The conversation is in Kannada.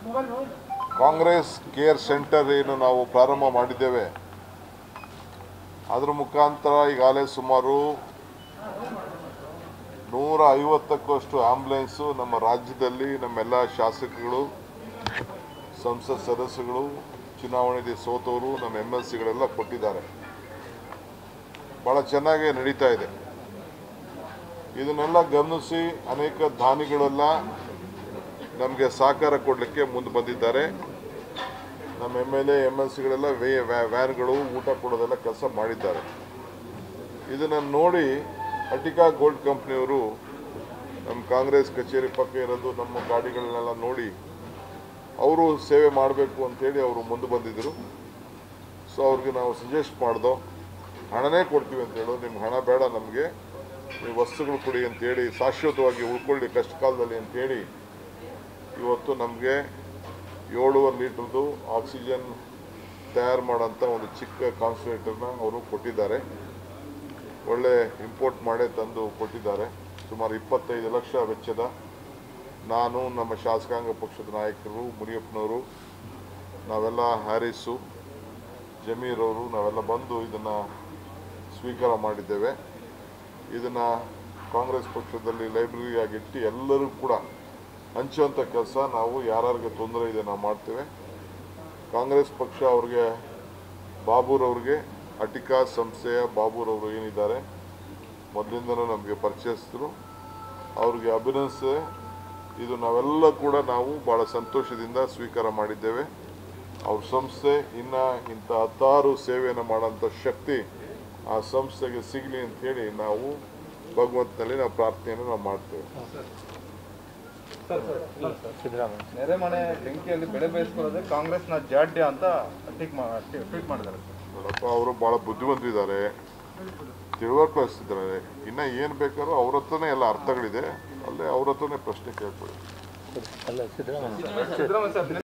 ಕಾಂಗ್ರೆಸ್ ಕೇರ್ ಸೆಂಟರ್ ಏನು ನಾವು ಪ್ರಾರಂಭ ಮಾಡಿದ್ದೇವೆ ಅದರ ಮುಖಾಂತರ ಈಗಾಗಲೇ ಸುಮಾರು ನೂರ ಐವತ್ತಕ್ಕಷ್ಟು ಆಂಬ್ಯುಲೆನ್ಸು ನಮ್ಮ ರಾಜ್ಯದಲ್ಲಿ ನಮ್ಮೆಲ್ಲ ಶಾಸಕಗಳು ಸಂಸತ್ ಸದಸ್ಯಗಳು ಚುನಾವಣೆಯಲ್ಲಿ ಸೋತವರು ನಮ್ಮ ಎಮ್ ಎಲ್ ಸಿಗಳೆಲ್ಲ ಕೊಟ್ಟಿದ್ದಾರೆ ಭಾಳ ಚೆನ್ನಾಗಿ ನಡೀತಾ ಇದೆ ಇದನ್ನೆಲ್ಲ ಗಮನಿಸಿ ಅನೇಕ ದಾನಿಗಳೆಲ್ಲ ನಮಗೆ ಸಹಕಾರ ಕೊಡಲಿಕ್ಕೆ ಮುಂದೆ ಬಂದಿದ್ದಾರೆ ನಮ್ಮ M L A M L ಸಿಗಳೆಲ್ಲ ವೇ ವ್ಯಾ- ವ್ಯಾನ್ಗಳು ಊಟ ಕೊಡೋದೆಲ್ಲ ಕೆಲಸ ಮಾಡಿದ್ದಾರೆ ಇದನ್ನು ನೋಡಿ ಅಟಿಕಾ ಗೋಲ್ಡ್ ಕಂಪ್ನಿಯವರು ನಮ್ಮ ಕಾಂಗ್ರೆಸ್ ಕಚೇರಿ ಪಕ್ಕ ಇರೋದು ನಮ್ಮ ಗಾಡಿಗಳನ್ನೆಲ್ಲ ನೋಡಿ ಅವರು ಸೇವೆ ಮಾಡಬೇಕು ಅಂತೇಳಿ ಅವರು ಮುಂದೆ ಬಂದಿದ್ದರು ಸೊ ಅವ್ರಿಗೆ ನಾವು ಸಜೆಸ್ಟ್ ಮಾಡ್ದೋ ಹಣನೇ ಕೊಡ್ತೀವಿ ಅಂತ ಹೇಳೋ ನಿಮ್ಗೆ ಹಣ ಬೇಡ ನಮಗೆ ನೀವು ವಸ್ತುಗಳು ಕೊಡಿ ಅಂತೇಳಿ ಶಾಶ್ವತವಾಗಿ ಉಳ್ಕೊಳ್ಳಿ ಕಷ್ಟ ಕಾಲದಲ್ಲಿ ಅಂತೇಳಿ ಇವತ್ತು ನಮಗೆ ಏಳುವರೆ ಲೀಟ್ರದ್ದು ಆಕ್ಸಿಜನ್ ತಯಾರು ಮಾಡೋಂಥ ಒಂದು ಚಿಕ್ಕ ಕಾನ್ಸಂಟ್ರೇಟರ್ನ ಅವರು ಕೊಟ್ಟಿದ್ದಾರೆ ಒಳ್ಳೆ ಇಂಪೋರ್ಟ್ ಮಾಡೇ ತಂದು ಕೊಟ್ಟಿದ್ದಾರೆ ಸುಮಾರು ಇಪ್ಪತ್ತೈದು ಲಕ್ಷ ವೆಚ್ಚದ ನಾನು ನಮ್ಮ ಶಾಸಕಾಂಗ ಪಕ್ಷದ ನಾಯಕರು ಮುನಿಯಪ್ಪನವರು ನಾವೆಲ್ಲ ಹ್ಯಾರಿಸು ಜಮೀರವರು ನಾವೆಲ್ಲ ಬಂದು ಇದನ್ನು ಸ್ವೀಕಾರ ಮಾಡಿದ್ದೇವೆ ಇದನ್ನು ಕಾಂಗ್ರೆಸ್ ಪಕ್ಷದಲ್ಲಿ ಲೈಬ್ರರಿಯಾಗಿ ಇಟ್ಟು ಎಲ್ಲರೂ ಕೂಡ ಹಂಚುವಂಥ ಕೆಲಸ ನಾವು ಯಾರ್ಯಾರಿಗೆ ತೊಂದರೆ ಇದೆ ನಾವು ಮಾಡ್ತೇವೆ ಕಾಂಗ್ರೆಸ್ ಪಕ್ಷ ಅವ್ರಿಗೆ ಬಾಬೂರವ್ರಿಗೆ ಅಟಿಕಾ ಸಂಸ್ಥೆಯ ಬಾಬೂರವರು ಏನಿದ್ದಾರೆ ಮೊದಲಿಂದನೂ ನಮಗೆ ಪರಿಚಯಿಸಿದ್ರು ಅವ್ರಿಗೆ ಅಭಿನಂದಿಸಿ ಇದು ನಾವೆಲ್ಲ ಕೂಡ ನಾವು ಭಾಳ ಸಂತೋಷದಿಂದ ಸ್ವೀಕಾರ ಮಾಡಿದ್ದೇವೆ ಅವ್ರ ಸಂಸ್ಥೆ ಇನ್ನು ಇಂಥ ಹತ್ತಾರು ಸೇವೆಯನ್ನು ಮಾಡೋಂಥ ಶಕ್ತಿ ಆ ಸಂಸ್ಥೆಗೆ ಸಿಗಲಿ ಅಂತೇಳಿ ನಾವು ಭಗವಂತನಲ್ಲಿ ನಾವು ಪ್ರಾರ್ಥನೆಯನ್ನು ನಾವು ಮಾಡ್ತೇವೆ ನೆರೆಮನೆ ಬೆಂಕಿಯಲ್ಲಿ ಬೆಳೆ ಬೇಯಿಸ್ಕೊಳ್ಳೋದೇ ಕಾಂಗ್ರೆಸ್ನ ಜಾಡ್ಯ ಅಂತ ಟ್ವೀಟ್ ಟ್ವೀಟ್ ಮಾಡಿದ್ದಾರೆ ನೋಡಪ್ಪ ಅವರು ಭಾಳ ಬುದ್ಧಿವಂತಿದ್ದಾರೆ ತಿಳುವಳಿಕೆ ವಹಿಸ್ತಿದ್ದಾರೆ ಇನ್ನು ಏನು ಬೇಕಾದ್ರೂ ಅವ್ರ ಹತ್ರನೇ ಎಲ್ಲ ಅರ್ಥಗಳಿದೆ ಅಲ್ಲೇ ಅವ್ರ ಹತ್ರನೇ ಪ್ರಶ್ನೆ ಕೇಳ್ಕೊಳ್ಳಿ ಸಿದ್ದರಾಮಯ್ಯ ಸಾಹೇಬ್